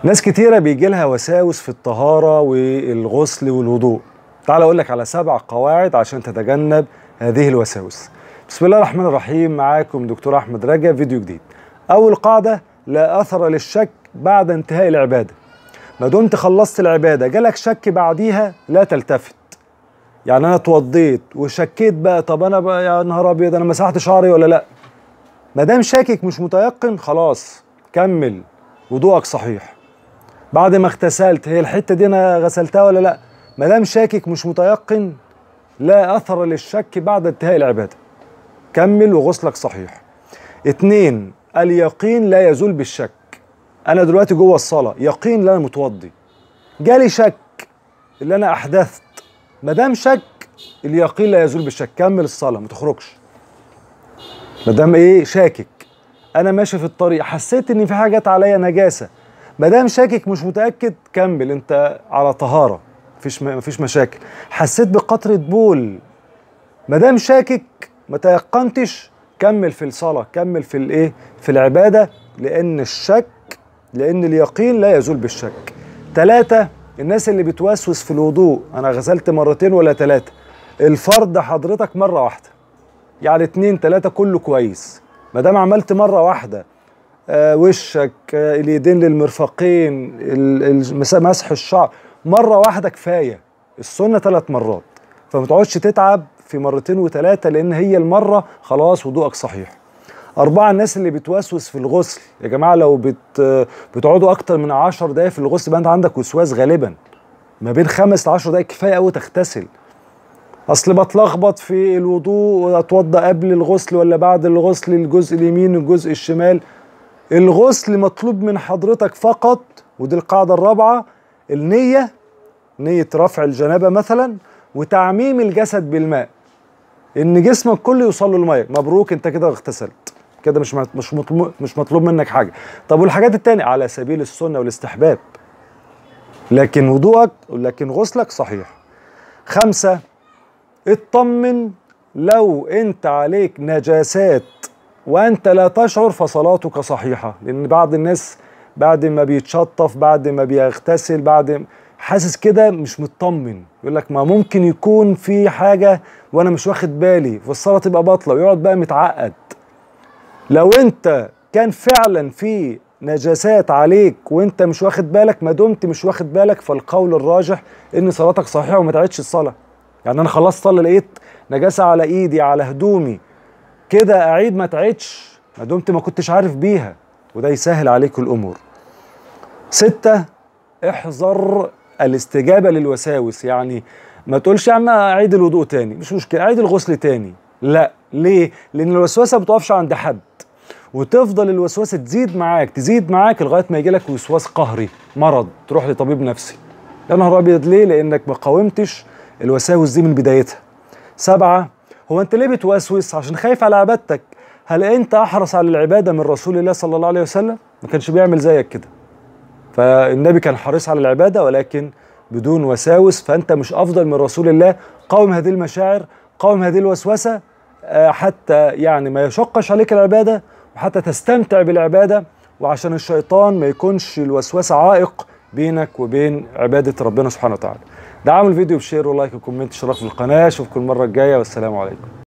ناس كتيرة بيجي لها وساوس في الطهارة والغسل والوضوء تعال أقول لك على سبع قواعد عشان تتجنب هذه الوساوس بسم الله الرحمن الرحيم معاكم دكتور أحمد رجب فيديو جديد أول قاعدة لا أثر للشك بعد انتهاء العبادة ما دمت خلصت العبادة جالك شك بعديها لا تلتفت يعني أنا اتوضيت وشكيت بقى طب أنا بقى يا نهار أبيض أنا مسحت شعري ولا لأ ما دام شاكك مش متيقن خلاص كمل وضوءك صحيح بعد ما اغتسلت هي الحته دي انا غسلتها ولا لا ما دام شاكك مش متيقن لا اثر للشك بعد انتهاء العباده كمل وغسلك صحيح اتنين اليقين لا يزول بالشك انا دلوقتي جوه الصلاه يقين ان انا متوضي جالي شك اللي انا احدثت ما دام شك اليقين لا يزول بالشك كمل الصلاه ما تخرجش ما دام ايه شاكك انا ماشي في الطريق حسيت ان في حاجه جت عليا نجاسه ما دام شاكك مش متاكد كمل انت على طهاره مفيش مفيش مشاكل حسيت بقطره بول ما دام شاكك ما تيقنتش كمل في الصلاه كمل في الايه في العباده لان الشك لان اليقين لا يزول بالشك ثلاثة الناس اللي بتوسوس في الوضوء انا غسلت مرتين ولا ثلاثة الفرض حضرتك مرة واحدة يعني اتنين تلاتة كله كويس ما دام عملت مرة واحدة آه وشك آه اليدين للمرفقين مسح الشعر مرة واحدة كفاية السنة ثلاث مرات فما تقعدش تتعب في مرتين وثلاثة لأن هي المرة خلاص وضوءك صحيح أربعة الناس اللي بتوسوس في الغسل يا جماعة لو بت بتقعدوا أكتر من عشر دقايق في الغسل يبقى أنت عندك وسواس غالبا ما بين خمس لعشر دقايق كفاية أوي تغتسل اصل بتلخبط في الوضوء اتوضى قبل الغسل ولا بعد الغسل الجزء اليمين والجزء الشمال الغسل مطلوب من حضرتك فقط ودي القاعدة الرابعة النية نية رفع الجنابة مثلا وتعميم الجسد بالماء ان جسمك كله يوصل له المية مبروك انت كده اغتسلت كده مش مش مطلوب مش مطلوب منك حاجة طب والحاجات التانية على سبيل السنة والاستحباب لكن وضوءك لكن غسلك صحيح خمسة اطمن لو انت عليك نجاسات وانت لا تشعر فصلاتك صحيحه لان بعض الناس بعد ما بيتشطف بعد ما بيغتسل بعد حاسس كده مش مطمن يقول لك ما ممكن يكون في حاجه وانا مش واخد بالي فالصلاه تبقى باطله ويقعد بقى متعقد لو انت كان فعلا في نجاسات عليك وانت مش واخد بالك ما دمت مش واخد بالك فالقول الراجح ان صلاتك صحيحه وما تعيدش الصلاه يعني انا خلصت صلي لقيت نجاسه على ايدي على هدومي كده اعيد ما تعيدش ما دمت ما كنتش عارف بيها وده يسهل عليك الامور ستة احذر الاستجابه للوساوس يعني ما تقولش يا عم اعيد الوضوء تاني مش مشكله اعيد الغسل تاني لا ليه لان الوسوسه ما بتقفش عند حد وتفضل الوسوسه تزيد معاك تزيد معاك لغايه ما يجي لك وسواس قهري مرض تروح لطبيب نفسي يا نهار ابيض ليه لانك ما قاومتش الوساوس دي من بدايتها سبعة هو انت ليه بتوسوس عشان خايف على عبادتك هل انت احرص على العبادة من رسول الله صلى الله عليه وسلم ما كانش بيعمل زيك كده فالنبي كان حريص على العبادة ولكن بدون وساوس فانت مش افضل من رسول الله قاوم هذه المشاعر قاوم هذه الوسوسة حتى يعني ما يشقش عليك العبادة وحتى تستمتع بالعبادة وعشان الشيطان ما يكونش الوسوسة عائق بينك وبين عبادة ربنا سبحانه وتعالى دعموا الفيديو بشير ولايك وكومنت اشتراك في القناه اشوفكم المره الجايه والسلام عليكم